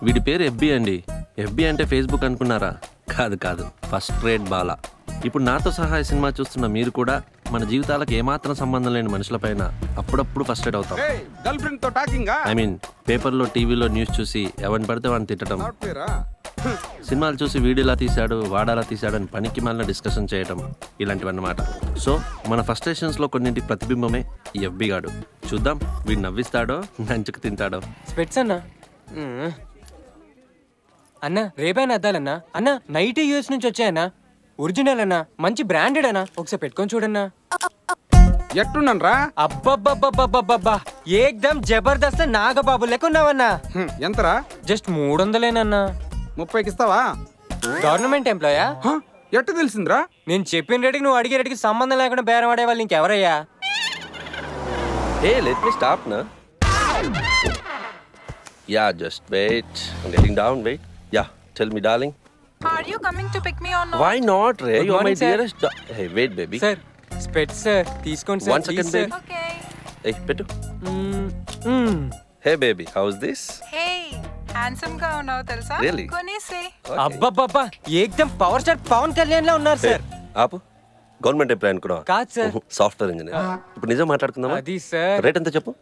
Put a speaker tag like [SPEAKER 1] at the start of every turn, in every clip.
[SPEAKER 1] వీడి పేరు ఎఫ్బి అండి ఎఫ్బి అంటే ఫేస్బుక్ అనుకున్నారా కాదు కాదు ఫస్ట్ రేట్ బాలా ఇప్పుడు నాతో సహా ఈ సినిమా చూస్తున్న మీరు కూడా మన జీవితాలకు ఏమాత్రం సంబంధం లేని మనుషులపైన అప్పుడప్పుడు ఫస్ట్ రేట్ అవుతాం
[SPEAKER 2] గర్ల్ ఫ్రెండ్ తో టాకింగ్
[SPEAKER 1] ఐ మీన్ పేపర్లో టీవీలో న్యూస్ చూసి ఎవరిని పడితే వాడిని తిట్టడం
[SPEAKER 2] సాఫ్ట్వేరా
[SPEAKER 1] సినిమాలు చూసి వీడియోలా తీశాడు వాడాలా తీశాడు అని పనికి మళ్ళీ డిస్కషన్ చేయడం ఇలాంటివన్నమాట సో మన ఫస్ట్రేషన్స్లో కొన్నింటి ప్రతిబింబమే ఈ ఎఫ్బి గాడు చూద్దాం వీడు నవ్విస్తాడో నంచుకు తింటాడో
[SPEAKER 3] స్పెట్స్ అన్నా మ్మ్. అన్న రేపైనా అద్దాలన్నా అన్న నైట్ యూఎస్ నుంచి వచ్చాయన్నా ఒరిజినల్ అన్నా మంచి బ్రాండెడ్ అన్నా ఒకసారి పెట్టుకొని చూడన్నా
[SPEAKER 2] ఎట్టున్నాను రా
[SPEAKER 3] అబ్బబ్బబ్బబ్బబ్బబ్బా ఏకదమ్ జబర్దస్త్ నాగబాబు లెక్క ఉన్నావన్నా
[SPEAKER 2] ఎంతరా
[SPEAKER 3] జస్ట్ మూడు వందలేనన్నా
[SPEAKER 2] ముప్పైకి ఇస్తావా
[SPEAKER 3] గవర్నమెంట్ ఎంప్లాయా
[SPEAKER 2] హ? ఎట్ట తెలిసిందిరా
[SPEAKER 3] నేను చెప్పిన రేటుకి నువ్వు అడిగే రేటుకి సంబంధం లేకుండా బేరం ఆడే వాళ్ళు ఇంకెవరయ్యా
[SPEAKER 1] Hey, let me stop now. Yeah, just wait. I'm getting down. Wait. Yeah, tell me, darling.
[SPEAKER 4] Are you coming to pick me or not?
[SPEAKER 1] Why not, Ray?
[SPEAKER 3] Good
[SPEAKER 1] You're my
[SPEAKER 3] morning, sir.
[SPEAKER 1] dearest. Da- hey, wait, baby.
[SPEAKER 3] Sir స్పెట్స్ sir తీసుకోండి sir
[SPEAKER 1] One second,
[SPEAKER 3] please sir
[SPEAKER 1] baby.
[SPEAKER 4] Okay.
[SPEAKER 1] Hey, Petu.
[SPEAKER 3] మ్మ్. మ్మ్.
[SPEAKER 1] Hey, baby. How's this?
[SPEAKER 4] Hey, handsome గా ఉన్నావు తెలుసా
[SPEAKER 1] Really?
[SPEAKER 4] కొనేసే
[SPEAKER 1] Okay.
[SPEAKER 3] అబ్బబ్బబ్బా ఏకదమ్ పవర్ స్టార్ పవన్ కళ్యాణ్ లో ఉన్నారు
[SPEAKER 1] Hey,
[SPEAKER 3] సార్
[SPEAKER 1] ఆపు గవర్నమెంట్ ఎంప్లాయ్ అనుకున్నా
[SPEAKER 3] కాదు సార్
[SPEAKER 1] సాఫ్ట్వేర్ ఇంజనీర్ ఇప్పుడు నిజం మాట్లాడుకుందామా
[SPEAKER 3] అది సార్
[SPEAKER 1] రేట్ ఎంత చెప్పు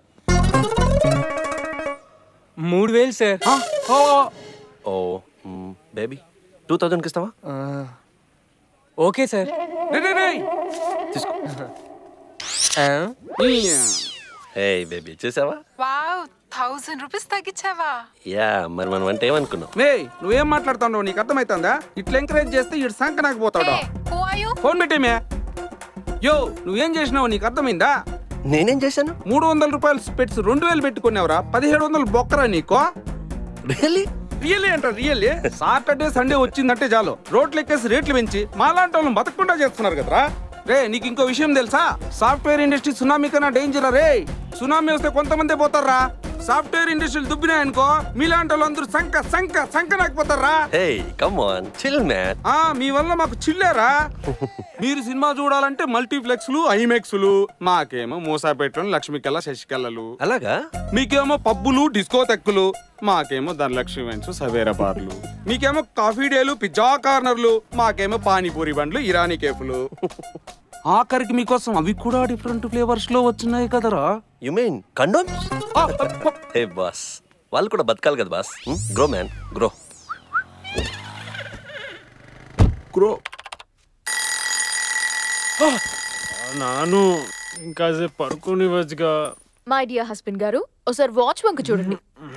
[SPEAKER 3] మూడు వేలు సార్
[SPEAKER 1] ఓ బేబీ టూ థౌజండ్కి ఇస్తావా
[SPEAKER 3] ఆ, ఓకే సార్
[SPEAKER 2] రే, రే, రే.
[SPEAKER 1] తీసుకో
[SPEAKER 3] ఆ?
[SPEAKER 1] హే బేబీ చేసావా
[SPEAKER 4] వావ్ థౌసండ్ రూపీస్ తగ్గించావా
[SPEAKER 1] యా మరి మనం అంటే ఏమనుకున్నాం
[SPEAKER 2] రే నువ్వేం మాట్లాడుతున్నావు నీకు అర్థమైతుందా ఇట్లా ఎంకరేజ్ చేస్తే ఇటు సంక నాకు పోతాడు
[SPEAKER 4] Hey, who are you?
[SPEAKER 2] Phone పెట్టేమే యో నువ్వేం చేసినావు నీకు అర్థమైందా
[SPEAKER 1] నేనేం చేశాను
[SPEAKER 2] మూడు వందల రూపాయలు స్పెట్స్ రెండు వేలు పెట్టుకున్నావురా పదిహేడు వందలు బొక్కరా నీకో
[SPEAKER 1] రియలీ
[SPEAKER 2] రియల్లీ అంట రియల్లీ సాటర్డే సండే వచ్చిందంటే చాలు రోడ్లు ఎక్కేసి రేట్లు పెంచి మాలాంటి వాళ్ళని బతకకుండా చేస్తున్నారు కదరా రే నీకు ఇంకో విషయం తెలుసా సాఫ్ట్వేర్ ఇండస్ట్రీ సునామీ కన్నా డేంజర్ రే సునామీ వస్తే కొంతమందే పోతారా సాఫ్ట్వేర్ ఇండస్ట్రీలు దుబ్బినాయనుకో మీలాంటి వాళ్ళందరూ సంక సంక సంక నాకపోతారా
[SPEAKER 1] hey come on chill man
[SPEAKER 2] ఆ మీ వల్ల మాకు చిల్లారా మీరు సినిమా చూడాలంటే మల్టీప్లెక్స్లు ఐమెక్స్లు మాకేమో మూసాపేటలోని లక్ష్మీకళ శశికళలు
[SPEAKER 1] అలాగా
[SPEAKER 2] మీకేమో పబ్బులు డిస్కోతెక్కులు మాకేమో ధనలక్ష్మి వెంచు సవేరా బార్లు మీకేమో కాఫీ డేలు పిజ్జా కార్నర్లు మాకేమో పానీపూరి బండ్లు ఇరానీ కేఫ్లు ఆఖరికి మీకోసం అవి కూడా డిఫరెంట్ ఫ్లేవర్స్ లో వచ్చినాయి కదరా
[SPEAKER 1] యు మీన్ కండోమ్స్
[SPEAKER 2] ఆ, ఆ,
[SPEAKER 1] హే బాస్ వాళ్ళు కూడా బతకాలి కదా boss grow man grow
[SPEAKER 2] grow
[SPEAKER 5] నాను ఇంకాసేపు పడుకోనివ్వచ్చుగా
[SPEAKER 6] మై డియర్ హస్బెండ్ గారు ఒకసారి వాచ్ వంక చూడండి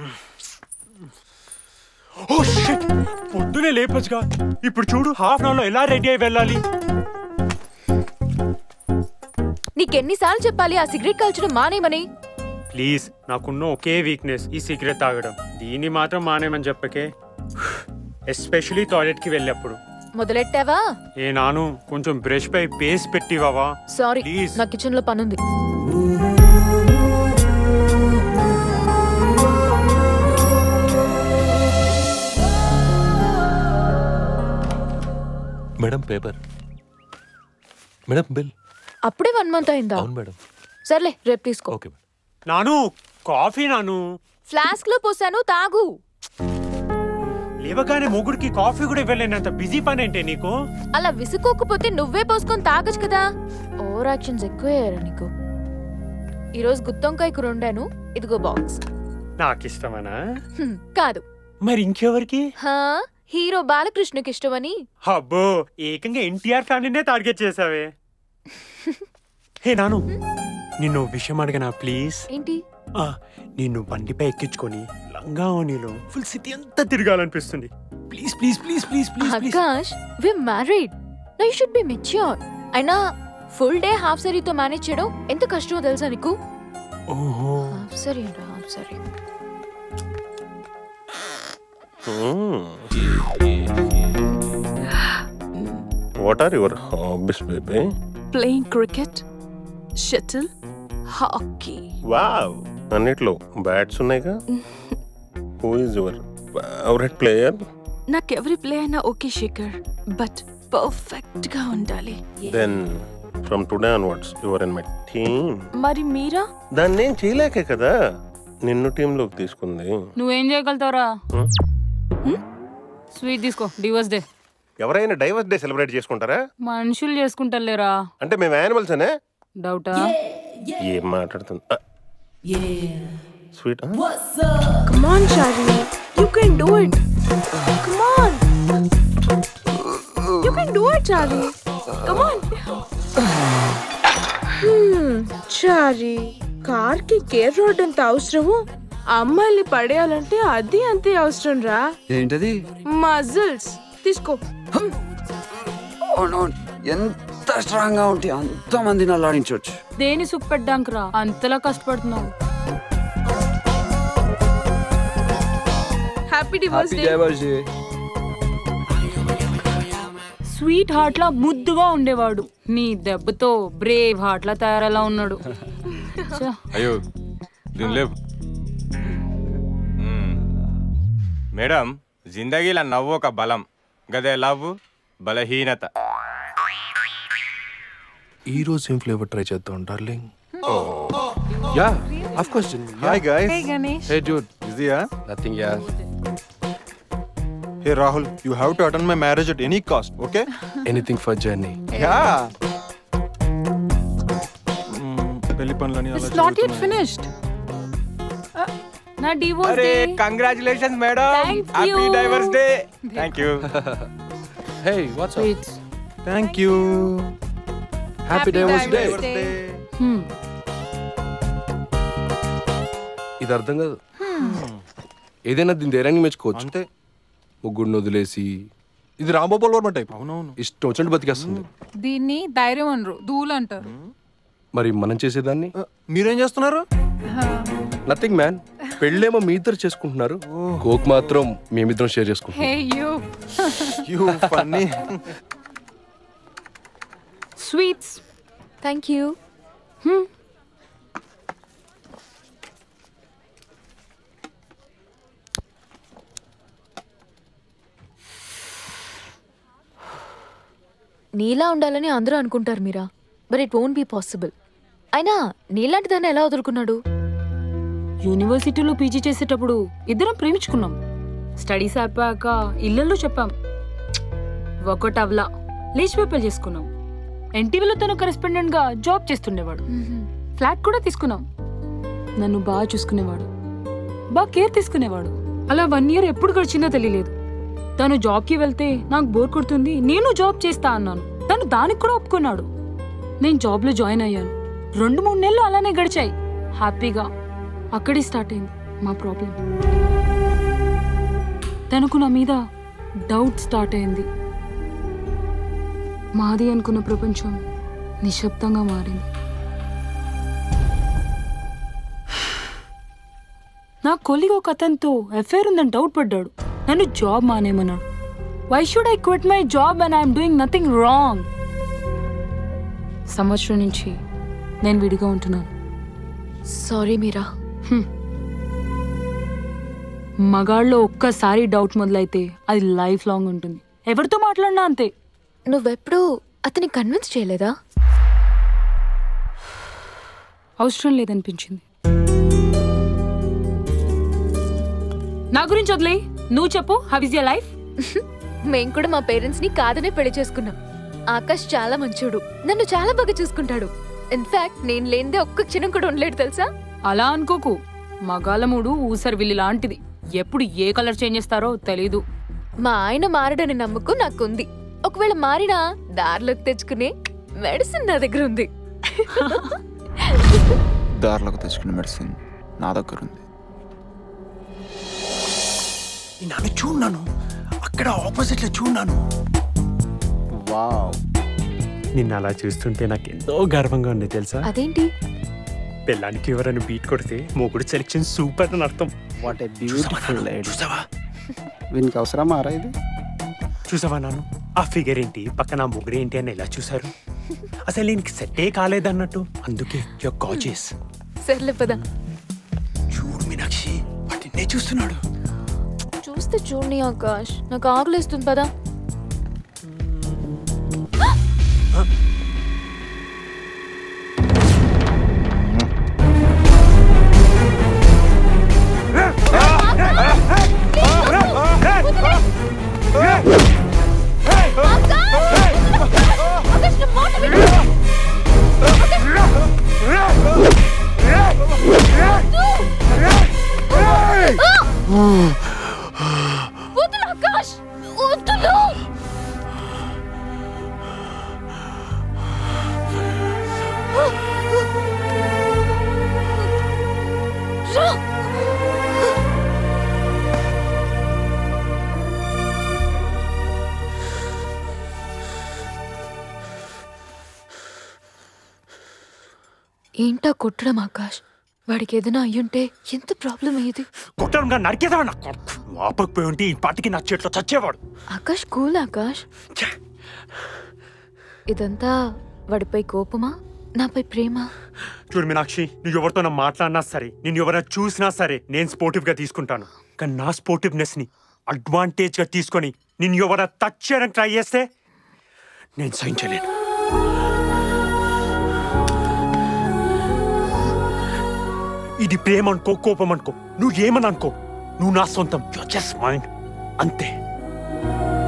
[SPEAKER 5] ఓ షిట్ పొద్దునే లేపచ్చుగా ఇప్పుడు చూడు హాఫ్ అన్ అవర్ లో ఎలా రెడీ అయి వెళ్ళాలి
[SPEAKER 6] నీకెన్నిసార్లు చెప్పాలి ఆ సిగరెట్ కాల్చడం మానేమని
[SPEAKER 5] ప్లీజ్ నాకున్న ఒకే వీక్నెస్ ఈ సిగరెట్ తాగడం దీన్ని మాత్రం మానేమని చెప్పకే ఎస్పెషలీ టాయిలెట్ కి వెళ్ళేప్పుడు
[SPEAKER 6] మొదలెట్టావా
[SPEAKER 5] ఏ నాను కొంచెం బ్రష్ పై పేస్ట్ పెట్టివావా
[SPEAKER 6] సారీ
[SPEAKER 5] Please.
[SPEAKER 6] నా కిచెన్ లో పనుంది
[SPEAKER 1] మేడం పేపర్ మేడం బిల్
[SPEAKER 6] అప్పుడే వన్ మంత్ అయిందా
[SPEAKER 1] అవును మేడం
[SPEAKER 6] సర్లే రేపు తీసుకో
[SPEAKER 1] ఓకే మేడం
[SPEAKER 5] నాను కాఫీ నాను
[SPEAKER 6] ఫ్లాస్క్ లో పోసాను తాగు
[SPEAKER 5] లేవగానే మొగుడికి కాఫీ కూడా ఇవ్వలేనంత బిజీ పని ఏంటే నీకు
[SPEAKER 6] అలా విసుకోకపోతే నువ్వే పోసుకొని తాగొచ్చు కదా ఓవర్ యాక్షన్స్ ఎక్కువయ్యారా నీకు ఈరోజు గుత్తొంకాయ కూర వండాను ఇదిగో బాక్స్
[SPEAKER 5] నాకు ఇష్టమనా
[SPEAKER 6] హ్మ్, కాదు
[SPEAKER 5] మరి ఇంకెవరికి
[SPEAKER 6] హా హీరో బాలకృష్ణకి ఇష్టమని
[SPEAKER 5] అబ్బో ఏకంగా ఎన్టీఆర్ ఫ్యామిలీనే టార్గెట్ చేసావే హే నాను నిన్ను ఓ విషయం అడగనా ప్లీజ్
[SPEAKER 6] ఏంటి
[SPEAKER 5] ఆ, నిన్ను బండిపై ఎక్కించుకొని లంగావనిలో ఫుల్ సిటీ అంతా తిరగాలనిపిస్తుంది please please please please please please
[SPEAKER 6] Akash we married no you should be mature అయినా ఫుల్ డే హాఫ్ సారీతో మేనేజ్ చేయడం ఎంత కష్టమో తెలుసా నీకు
[SPEAKER 5] ఓహో
[SPEAKER 6] హాఫ్ సారీ అంట half sari
[SPEAKER 1] what are your hobbies baby
[SPEAKER 4] playing cricket shuttle hockey
[SPEAKER 1] wow అన్నిట్లో బ్యాట్స్ ఉన్నాయిగా who is your favourite player
[SPEAKER 4] నాకెవరి ప్లే అయినా ఓకే శేఖర్ బట్ పర్ఫెక్ట్ గా ఉండాలి
[SPEAKER 1] then from today onwards your in my team
[SPEAKER 4] మరి మీరా
[SPEAKER 1] దాన్ని నేను చేయలేకే కదా నిన్ను టీంలోకి తీసుకుంది
[SPEAKER 7] నువ్వేం చేయగలుగుతావురా
[SPEAKER 1] Hmm?
[SPEAKER 7] స్వీట్ తీసుకో డివోర్స్ డే
[SPEAKER 8] ఎవరైనా డైవర్స్ డే సెలబ్రేట్ చేసుకుంటారా
[SPEAKER 7] మనుషులు చేసుకుంటారులేరా
[SPEAKER 8] అంటే మేము యానిమల్స్ అనే
[SPEAKER 7] డౌటా
[SPEAKER 8] ఏం మాట్లాడుతుంది sweet
[SPEAKER 4] Come on, Charlie. You can do it. Come on. You can do it, Charlie. Come on. Hmm, చారీ కార్కి కేర్ రోడ్ ఎంత అవసరమో అమ్మాయిల్ని పడేయాలంటే అది అంతే అవసరం రా
[SPEAKER 9] ఏంటది
[SPEAKER 4] మజిల్స్ తీసుకో
[SPEAKER 9] అవునవును ఎంత స్ట్రాంగ్ గా ఉంటే అంత మందిని అల్లాడించవచ్చు
[SPEAKER 7] దేని సుఖ పెట్టడానికిరా అంతలా కష్టపడుతున్నావు
[SPEAKER 4] happy divorce day
[SPEAKER 7] sweetheart లా ముద్దుగా ఉండేవాడు నీ దెబ్బతో బ్రేవ్ హార్ట్ లా తయారలా ఉన్నాడు ఛ,
[SPEAKER 10] అయ్యో దీని లేవు మ్మ్. మేడం జిందగీల నవ్వు ఒక బలం గదే లవ్ బలహీనత
[SPEAKER 11] ఈ రోజు ఏం ఫ్లేవర్ ట్రై చేద్దాం darling yeah of course hi guys
[SPEAKER 7] Hey, Ganesh.
[SPEAKER 11] Hey dude
[SPEAKER 10] బిజీయా
[SPEAKER 11] nothing yeah
[SPEAKER 10] hey Rahul you have to attend my marriage at any cost okay
[SPEAKER 11] anything for journey
[SPEAKER 10] yeah పెళ్లి పనులని అలా
[SPEAKER 7] It's not yet finished. Uh, నా divorce
[SPEAKER 10] అరే
[SPEAKER 7] day
[SPEAKER 10] congratulations madam
[SPEAKER 7] Thank
[SPEAKER 10] happy
[SPEAKER 7] you.
[SPEAKER 10] Divorce day thank you
[SPEAKER 11] hey what's up
[SPEAKER 7] sweets
[SPEAKER 10] thank you
[SPEAKER 11] happy divorce day
[SPEAKER 7] Hmm.
[SPEAKER 11] ఇది అర్థం కాదు ఏదైనా దీని ధైర్యాన్ని మెచ్చుకోవచ్చు
[SPEAKER 10] అంతే
[SPEAKER 11] ముగ్గుడిని వదిలేసి ఇది రాంగోపాల్ వర్మ టైప్
[SPEAKER 10] అవునవును
[SPEAKER 11] ఇష్టం వచ్చినట్టు బతికేస్తుంది
[SPEAKER 7] దీన్ని ధైర్యం అనరు దూలు అంటారు
[SPEAKER 11] మరి మనం చేసేదాన్ని
[SPEAKER 10] మీరేం చేస్తున్నారు
[SPEAKER 11] నథింగ్ మ్యాన్ పెళ్ళేమో మీ ఇద్దరు చేసుకుంటున్నారు కోక్ మాత్రం మేమిద్దరం షేర్ చేసుకుంటున్నాం
[SPEAKER 7] hey you
[SPEAKER 10] you funny
[SPEAKER 7] sweets
[SPEAKER 6] thank you నీలా ఉండాలని అందరూ అనుకుంటారు Meera but it won't be possible అయినా నీలాంటి దాన్ని ఎలా వదులుకున్నాడు
[SPEAKER 7] యూనివర్సిటీలో పీజీ చేసేటప్పుడు ఇద్దరం ప్రేమించుకున్నాం స్టడీస్ అయిపోయాక ఇళ్ళల్లో చెప్పాం ఒకటి అవలా లేచి పేపర్ చేసుకున్నాం ఎన్టీవీలో తను కరెస్పాండెంట్ గా జాబ్ చేస్తుండేవాడు ఫ్లాట్ కూడా తీసుకున్నాం నన్ను బాగా చూసుకునేవాడు బాగా కేర్ తీసుకునేవాడు అలా వన్ ఇయర్ ఎప్పుడు గడిచిందో తెలియలేదు తను జాబ్కి వెళ్తే నాకు బోర్ కొడుతుంది నేను జాబ్ చేస్తా అన్నాను తను దానికి కూడా ఒప్పుకున్నాడు నేను జాబ్లో జాయిన్ అయ్యాను రెండు మూడు నెలలు అలానే గడిచాయి హ్యాపీగా అక్కడే స్టార్ట్ అయింది మా ప్రాబ్లం తనకు నా మీద డౌట్ స్టార్ట్ అయింది మాది అనుకున్న ప్రపంచం నిశ్శబ్దంగా మారింది నా కొలిగా ఒక అతనితో అఫైర్ ఉందని డౌట్ పడ్డాడు నన్ను జాబ్ మానేమన్నాడు why should I quit my job and I'm doing nothing wrong సంవత్సరం నుంచి నేను విడిగా ఉంటున్నాను
[SPEAKER 6] సారీ మీరా
[SPEAKER 7] మగాళ్ళలో ఒక్కసారి డౌట్ మొదలైతే అది లైఫ్ లాంగ్ ఉంటుంది ఎవరితో మాట్లాడినా అంతే
[SPEAKER 6] నువ్వెప్పుడు అతన్ని కన్విన్స్ చేయలేదా
[SPEAKER 7] అవసరం లేదనిపించింది నా గురించి వదిలే నువ్వు చెప్పు హౌ ఇస్ యర్ లైఫ్
[SPEAKER 6] మేం కూడా మా పేరెంట్స్ ని కాదనే పెళ్లి చేసుకున్నాం ఆకాష్ చాలా మంచోడు నన్ను చాలా బాగా చూసుకుంటాడు ఇన్ఫాక్ట్ నేను లేనిదే ఒక్క క్షణం కూడా ఉండలేడు తెలుసా
[SPEAKER 7] అలా అనుకోకు మగాళ్ళ మూడు ఊసరి విల్లి లాంటిది ఎప్పుడు ఏ కలర్ చేంజ్ చేస్తారో తెలీదు
[SPEAKER 6] మా ఆయన మారడని నమ్మకం నాకుంది ఒకవేళ మారినా దారిలోకి తెచ్చుకునే మెడిసిన్ నా దగ్గర ఉంది
[SPEAKER 9] దారిలోకి తెచ్చుకున్న మెడిసిన్ నా దగ్గర ఉంది
[SPEAKER 10] నన్ను చూడన్నాను అక్కడ ఆపోజిట్ లో చూడన్నాను
[SPEAKER 9] వావ్
[SPEAKER 5] నిన్ను అలా చూస్తుంటే నాకు ఎంతో గర్వంగా ఉంది తెలుసా
[SPEAKER 6] అదేంటి
[SPEAKER 5] పిల్లానికి ఎవరైనా బీట్ కొడితే మొగుడు సెలెక్షన్ సూపర్ అని అర్థం
[SPEAKER 9] వాట్ ఏ బ్యూటిఫుల్ లేడీ
[SPEAKER 5] చూసావా
[SPEAKER 9] వీనికి అవసరమా రా ఇది
[SPEAKER 5] చూసావా నాను ఆ ఫిగర్ ఏంటి పక్కన ఆ ముగ్గురు ఏంటి అని ఎలా చూసారు అసలు దీనికి సెట్టే కాలేదన్నట్టు అందుకే యువర్ గాజెస్
[SPEAKER 6] సర్లే పద
[SPEAKER 5] చూడు మీనాక్షి వాటినే చూస్తున్నాడు
[SPEAKER 6] చూస్తే చూడని ఆకాష్ నాకు ఆకలిస్తుంది పదా వదులు ఆకాష్ వదులు రా ఏంటా కొట్టడం ఆకాష్ వాడికి ఏదైనా అయ్యుంటే ఎంత ప్రాబ్లం అయ్యేది
[SPEAKER 5] కొట్టడంగా నరికేదా నా కొడుకు. నువ్వు ఆపకపోయి ఉంటే ఈ పాటికి నా చేతిలో చచ్చేవాడు
[SPEAKER 6] ఆకాష్ కూల్ ఆకాష్ ఇదంతా వాడిపై కోపమా నాపై ప్రేమ
[SPEAKER 5] చూడు మీనాక్షి నువ్వు ఎవరితో నా మాట్లాడినా సరే నేను ఎవరైనా చూసినా సరే నేను స్పోర్టివ్ గా తీసుకుంటాను కానీ నా స్పోర్టివ్నెస్ ని అడ్వాంటేజ్ గా తీసుకొని నేను ఎవరైనా టచ్ చేయడానికి ట్రై చేస్తే నేను సహించలేను ఇది ప్రేమ అనుకో కోపం అనుకో నువ్వు ఏమని అనుకో నువ్వు నా సొంతం జస్ట్ మైండ్ అంతే